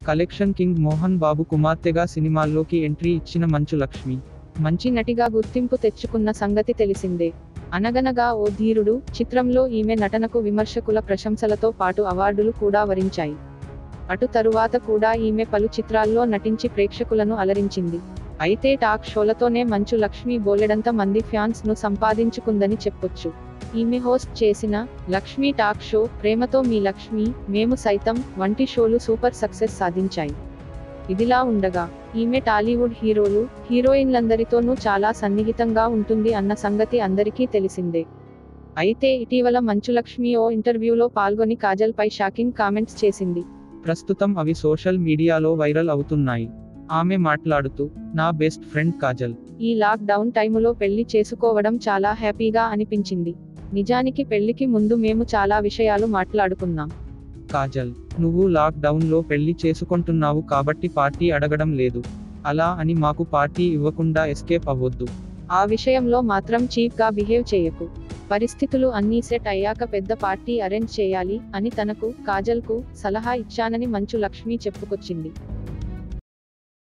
collection king Mohan బాబు కుమార్తెగా సినిమాల్లోకి entry ఇచ్చిన మంచు లక్ష్మి మంచి నటిగా గుర్తింపు తెచ్చుకున్న సంగతి తెలిసిందే అనగనగా ఓ ధీరుడు చిత్రంలో ఈమె నటనకు విమర్శకుల ప్రశంసలతో పాటు అవార్డులు కూడా వరించాయి అటు తరువాత కూడా ఈమె పలు చిత్రాల్లో నటించి ప్రేక్షకులను అలరించింది అయితే టాక్ షోలతోనే మంచు లక్ష్మి బోలెడంత మంది ఫ్యాన్స్ ను సంపాదించుకుందని చెప్పొచ్చు ఈమె హోస్ట్ చేసిన లక్ష్మీ టాక్ షో ప్రేమతో మీ లక్ష్మి మేము సైతం వంటి షోలు సూపర్ సక్సెస్ సాధించాయి ఇదిలా ఉండగా ఈమె టాలీవుడ్ హీరోలు హీరోయిన్లందరితోనూ చాలా సన్నిహితంగా ఉంటుంది అన్న సంగతి అందరికీ తెలిసిందే అయితే ఇటీవల మంచులక్ష్మి ఓ ఇంటర్వ్యూలో పాల్గొని కాజల్ పై షాకింగ్ కామెంట్స్ చేసింది ప్రస్తుతం అవి సోషల్ మీడియాలో వైరల్ అవుతున్నాయి ఆమె మాట్లాడుతూ నా బెస్ట్ ఫ్రెండ్ కాజల్ ఈ లాక్ డౌన్ టైములో పెళ్లి చేసుకోవడం చాలా హ్యాపీగా అనిపించింది నిజానికి పెళ్లికి ముందు మేము చాలా విషయాలు మాట్లాడుకున్నాం కాజల్ నువ్వు లాక్ డౌన్ లో పెళ్లి చేసుకుంటున్నావు కాబట్టి పార్టీ అడగడం లేదు అలా అని మాకు పార్టీ ఇవ్వకుండా ఎస్కేప్ అవ్వొద్దు ఆ విషయంలో మాత్రం చీప్ గా బిహేవ్ చేయకు పరిస్థితులు అన్నీ సెట్ అయ్యాక పెద్ద పార్టీ అరేంజ్ చేయాలి అని తనకు కాజల్ కు సలహా ఇచ్చానని మంచు లక్ష్మి చెప్పుకొచ్చింది